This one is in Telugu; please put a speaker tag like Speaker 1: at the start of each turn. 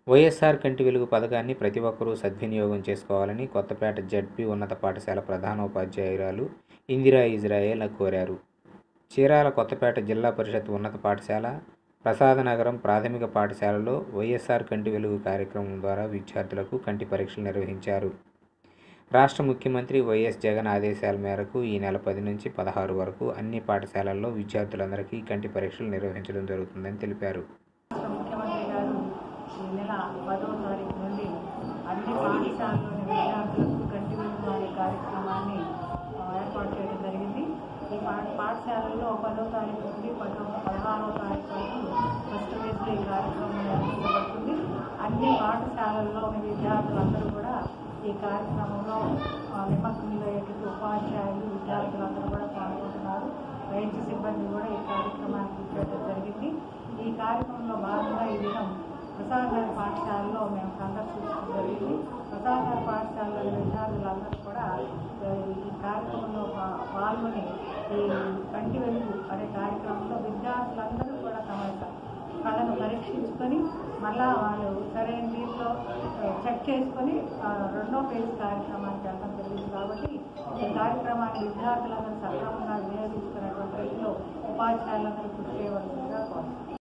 Speaker 1: వైఎస్ఆర్ కంటి వెలుగు పథకాన్ని ప్రతి ఒక్కరూ సద్వినియోగం చేసుకోవాలని కొత్తపేట జడ్పీ ఉన్నత పాఠశాల ప్రధానోపాధ్యాయురాలు ఇందిరా ఇజ్రాయేల్ కోరారు చీరాల కొత్తపేట జిల్లా పరిషత్ ఉన్నత పాఠశాల ప్రసాదనగరం ప్రాథమిక పాఠశాలలో వైఎస్ఆర్ కంటి వెలుగు కార్యక్రమం ద్వారా విద్యార్థులకు కంటి పరీక్షలు నిర్వహించారు రాష్ట్ర ముఖ్యమంత్రి వైఎస్ జగన్ ఆదేశాల మేరకు ఈ నెల పది నుంచి పదహారు వరకు అన్ని పాఠశాలల్లో విద్యార్థులందరికీ కంటి పరీక్షలు నిర్వహించడం జరుగుతుందని తెలిపారు
Speaker 2: రాష్ట్ర ముఖ్యమంత్రి గారు ఈ నెల పదవ తారీఖు నుండి అన్ని పాఠశాలలోని విద్యార్థులకు కంటి వెలుగు అనే కార్యక్రమాన్ని ఆ, ఏర్పాటు చేయడం జరిగింది ఈ పా పాఠశాలల్లో పదో తారీఖు నుండి పదో పదహారవ తారీఖు వరకు ఫస్ట్ ఫేజ్లో ఈ కార్యక్రమం నిర్వహించబడుతుంది అన్ని పాఠశాలల్లోని విద్యార్థులందరూ కూడా ఈ కార్యక్రమంలో ఆ, నిమగ్నమయ్యేటట్టు ఉపాధ్యాయులు విద్యార్థులందరూ కూడా పాల్గొంటున్నారు వైద్య సిబ్బంది కూడా ఈ కార్యక్రమానికి ఇచ్చేయడం జరిగింది ఈ కార్యక్రమంలో భాగంగా ఈ దినం ప్రసాదనగర్ పాఠశాలలో మేము సందర్శించడం జరిగింది ప్రసాదనగర్ పాఠశాలలో విద్యార్థులందరూ కూడా ఆ, ఈ కార్యక్రమంలో పా- పాల్గొని ఈ కంటి వెలుగు అనే కార్యక్రమంలో విద్యార్థులందరూ కూడా తమ యొక్క కళ్ళను పరీక్షించుకొని మళ్ళా వాళ్ళు సరైన రీతిలో ఆ, చెక్ చేసుకొని ఆ, రెండో ఫేజ్ కార్యక్రమానికి వెళ్ళడం జరిగింది కాబట్టి ఈ కార్యక్రమాన్ని విద్యార్థులందరూ సక్రమంగా వినియోగించుకునేటువంటి రీతిలో ఉపాధ్యాయులందరూ కృషి చేయవలసిందిగా కోరుతున్నాను